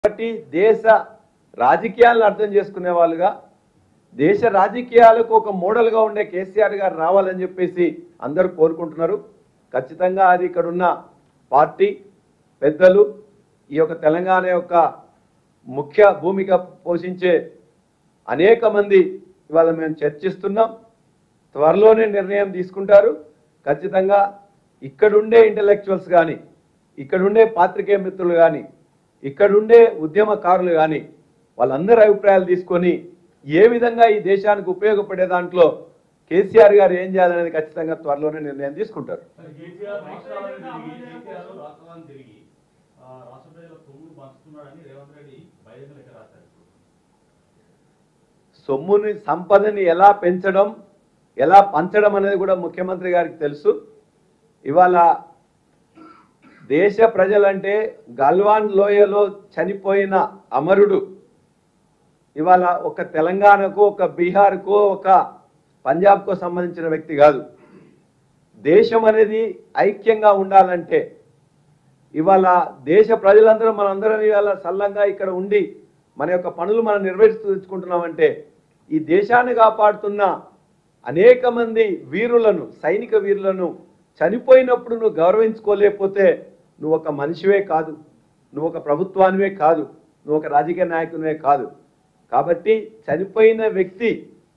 కాబట్టి దేశ రాజకీయాలను అర్థం చేసుకునే వాళ్ళుగా దేశ రాజకీయాలకు ఒక మోడల్గా ఉండే కేసీఆర్ గారు రావాలని చెప్పేసి అందరూ కోరుకుంటున్నారు ఖచ్చితంగా అది ఇక్కడ ఉన్న పార్టీ పెద్దలు ఈ యొక్క తెలంగాణ యొక్క ముఖ్య భూమిక పోషించే అనేక మంది ఇవాళ మేము చర్చిస్తున్నాం త్వరలోనే నిర్ణయం తీసుకుంటారు ఖచ్చితంగా ఇక్కడుండే ఇంటలెక్చువల్స్ కానీ ఇక్కడుండే పాత్రికేయ మిత్రులు కానీ ఇక్కడుండే ఉద్యమకారులు కానీ వాళ్ళందరి అభిప్రాయాలు తీసుకొని ఏ విధంగా ఈ దేశానికి ఉపయోగపడే దాంట్లో కేసీఆర్ గారు ఏం చేయాలనేది ఖచ్చితంగా త్వరలోనే నిర్ణయం తీసుకుంటారు మరి కేసీఆర్ రాష్ట్రాలను తిరిగి కేసీఆర్ రాష్ట్రాలను తిరిగి ఆ, రాష్ట్ర ప్రజల సొమ్మును పంచుతున్నాడని రేవంత్ రెడ్డి బహిరంగ లెక్క రాశారు సొమ్ముని సంపదని ఎలా పెంచడం ఎలా పంచడం అనేది కూడా ముఖ్యమంత్రి గారికి తెలుసు ఇవాళ దేశ ప్రజలంటే గల్వాన్ లోయలో చనిపోయిన అమరుడు ఇవాళ ఒక తెలంగాణకు ఒక బీహార్కు ఒక పంజాబ్కు సంబంధించిన వ్యక్తి కాదు దేశం అనేది ఐక్యంగా ఉండాలంటే ఇవాళ దేశ ప్రజలందరూ మనందరం ఇవాళ సల్లంగా ఇక్కడ ఉండి మన యొక్క పనులు మనం నిర్వహించుకుంటున్నామంటే ఈ దేశాన్ని కాపాడుతున్న అనేక మంది వీరులను సైనిక వీరులను చనిపోయినప్పుడు నువ్వు గౌరవించుకోలేకపోతే నువ్వు ఒక మనిషివే కాదు నువ్వు ఒక ప్రభుత్వానివే కాదు నువ్వు ఒక రాజకీయ నాయకునివే కాదు కాబట్టి చనిపోయిన వ్యక్తి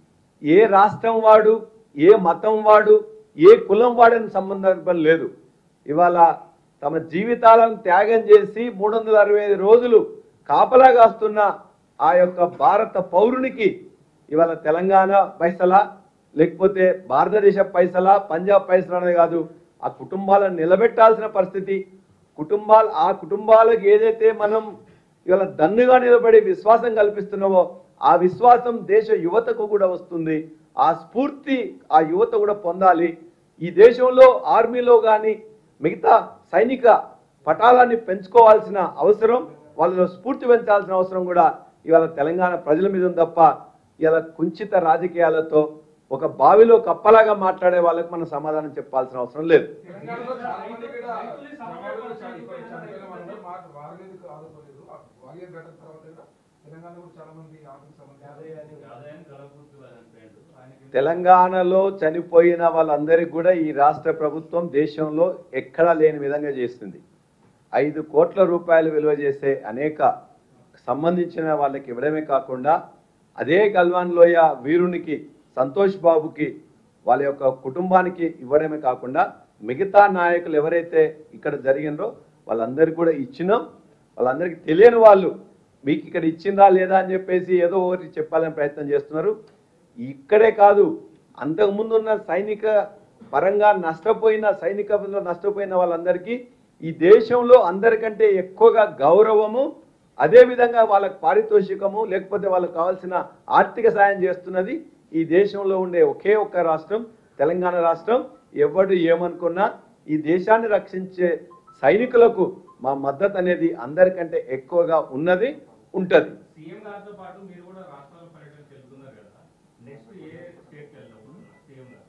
ఏ రాష్ట్రం వాడు ఏ మతం వాడు ఏ కులం వాడని సంబంధం లేదు ఇవాళ తమ జీవితాలను త్యాగం చేసి మూడు వందల అరవై ఐదు రోజులు కాపలా కాస్తున్న ఆ యొక్క భారత పౌరునికి ఇవాళ తెలంగాణ పైసలా లేకపోతే భారతదేశ పైసలా పంజాబ్ పైసలా అనేది కాదు ఆ కుటుంబాలను నిలబెట్టాల్సిన పరిస్థితి కుటుంబాలు ఆ కుటుంబాలకు ఏదైతే మనం ఇవాళ దన్నుగా నిలబడి విశ్వాసం కల్పిస్తున్నామో ఆ విశ్వాసం దేశ యువతకు కూడా వస్తుంది ఆ స్ఫూర్తి ఆ యువత కూడా పొందాలి ఈ దేశంలో ఆర్మీలో కానీ మిగతా సైనిక పటాలాన్ని పెంచుకోవాల్సిన అవసరం వాళ్ళలో స్ఫూర్తి పెంచాల్సిన అవసరం కూడా ఇవాళ తెలంగాణ ప్రజల మీద ఉంది తప్ప ఇవాళ కుంచిత రాజకీయాలతో ఒక బావిలో కప్పలాగా మాట్లాడే వాళ్ళకి మనం సమాధానం చెప్పాల్సిన అవసరం లేదు తెలంగాణలో చాలా మంది కూడా ప్రమాదాలు చనిపోయి చనిపోయిన వాళ్ళు మాకు వారి మీదకి ఆదుకోలేదు ఆ వారియర్ ఘటన తర్వాత కూడా తెలంగాణలో కూడా చాలా మంది ఆర్థిక సమస్య ఆదాయాన్ని కలగకూడదు చనిపోయాడు ఆయనకి తెలంగాణలో చనిపోయిన వాళ్ళందరికీ కూడా ఈ రాష్ట్ర ప్రభుత్వం దేశంలో ఎక్కడా లేని విధంగా చేస్తుంది ఐదు కోట్ల రూపాయలు విలువ చేసే అనేక సంబంధించిన వాళ్ళకి ఇవ్వడమే కాకుండా అదే గల్వాన్ లోయ వీరునికి సంతోష్ బాబుకి వాళ్ళ యొక్క కుటుంబానికి ఇవ్వడమే కాకుండా మిగతా నాయకులు ఎవరైతే ఇక్కడ జరిగినరో వాళ్ళందరికీ కూడా ఇచ్చినాం వాళ్ళందరికీ తెలియని వాళ్ళు మీకు ఇక్కడ ఇచ్చిందా లేదా అని చెప్పేసి ఏదో ఒకటి చెప్పాలని ప్రయత్నం చేస్తున్నారు ఇక్కడే కాదు అంతకుముందు ఉన్న సైనిక పరంగా నష్టపోయిన సైనికంలో నష్టపోయిన వాళ్ళందరికీ ఈ దేశంలో అందరికంటే ఎక్కువగా గౌరవము అదేవిధంగా వాళ్ళకి పారితోషికము లేకపోతే వాళ్ళకి కావాల్సిన ఆర్థిక సాయం చేస్తున్నది ఈ దేశంలో ఉండే ఒకే ఒక్క రాష్ట్రం తెలంగాణ రాష్ట్రం ఎవడు ఏమనుకున్నా ఈ దేశాన్ని రక్షించే సైనికులకు మా మద్దతు అనేది అందరికంటే ఎక్కువగా ఉన్నది ఉంటది సీఎం గారితో పాటు మీరు కూడా రాష్ట్రాల పర్యటనకి వెళ్తున్నారు కదా నెక్స్ట్ ఏ స్టేట్కి వెళ్ళినప్పుడు సీఎం గారు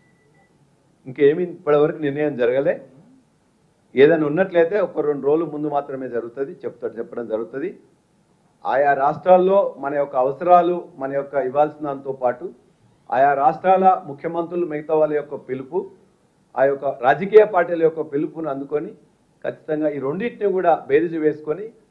ఇంకేమి ఇప్పటివరకు నిర్ణయం జరగలే ఏదైనా ఉన్నట్లయితే ఒక రెండు రోజులు ముందు మాత్రమే జరుగుతుంది చెప్తాడు చెప్పడం జరుగుతుంది ఆయా రాష్ట్రాల్లో మన యొక్క అవసరాలు మన యొక్క ఇవ్వాల్సిన దాంతో పాటు ఆయా రాష్ట్రాల ముఖ్యమంత్రులు మిగతా వాళ్ళ యొక్క పిలుపు ఆ యొక్క రాజకీయ పార్టీల యొక్క పిలుపును అందుకొని ఖచ్చితంగా ఈ రెండింటిని కూడా బేరీజు వేసుకొని